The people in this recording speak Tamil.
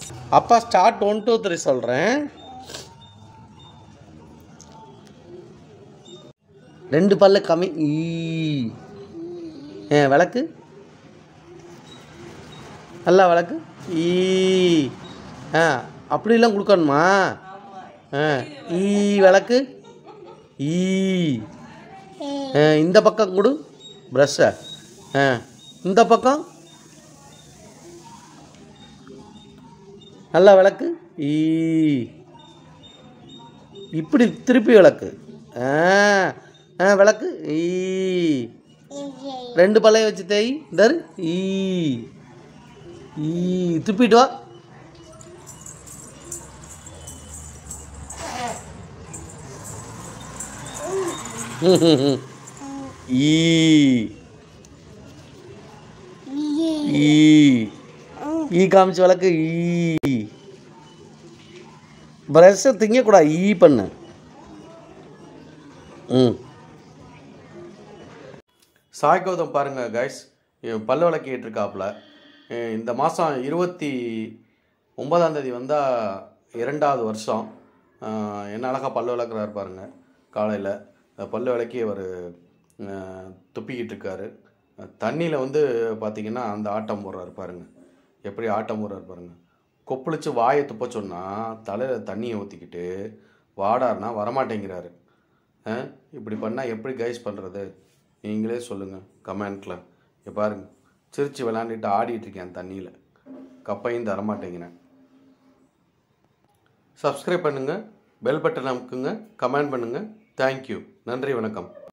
அப்பா ஸ்டார்ட் ஒன் டூ த்ரீ சொல்கிறேன் ரெண்டு பல்ல கம்மி ஈ ஏ விளக்கு நல்லா விளக்கு ஈ ஆ அப்படிலாம் கொடுக்கணுமா ஆ ஈ விளக்கு ஈ ஆ, இந்த பக்கம் கொடு ப்ரஷ்ஷை ஆ இந்த பக்கம் நல்லா விளக்கு ஈ இப்படி திருப்பி விளக்கு ஆ ஆ விளக்கு ஈ ரெண்டு பல்லைய வச்சு தேய் தரு ஈ ஈ துப்பிட்டு வா ஈ ஈ ஈ காமிச்சு விளக்கு ஈ ப்ரஷ்ஷை திங்கக்கூடாது ஈ பண்ணு ம் சாய் கௌதம் பாருங்கள் கைஸ் பல்லு விளக்கிட்டு இருக்காப்புல அஹ் இந்த மாதம் இருபத்தி ஒன்பதாம் தேதி வந்தால் இரண்டாவது வருஷம் அஹ் என்ன அழகாக பல்லு விளக்குறாரு பாருங்க காலையில் பல்லு விளக்கி அவர் துப்பிக்கிட்டு இருக்காரு தண்ணியில் வந்து பார்த்தீங்கன்னா அந்த ஆட்டம் போடுறாரு பாருங்க எப்படி ஆட்டம் போடுறாரு பாருங்க கொப்பளிச்சு வாயை துப்ப சொன்னால் தலையில் தண்ணியை ஊற்றிக்கிட்டு வாடாருன்னா வரமாட்டேங்கிறாரு அஹ் இப்படி பண்ணால் எப்படி கைஸ் பண்ணுறது நீங்களே சொல்லுங்கள் கமெண்ட்டில் இங்கே பாருங்க சிரித்து விளாண்டுட்டு ஆடிட்டு இருக்கேன் தண்ணியில் கப்பையும் தரமாட்டேங்கிறேன் சப்ஸ்கிரைப் பண்ணுங்கள் பெல் பட்டன் அமுக்குங்க கமெண்ட் பண்ணுங்கள் தேங்க்யூ நன்றி வணக்கம்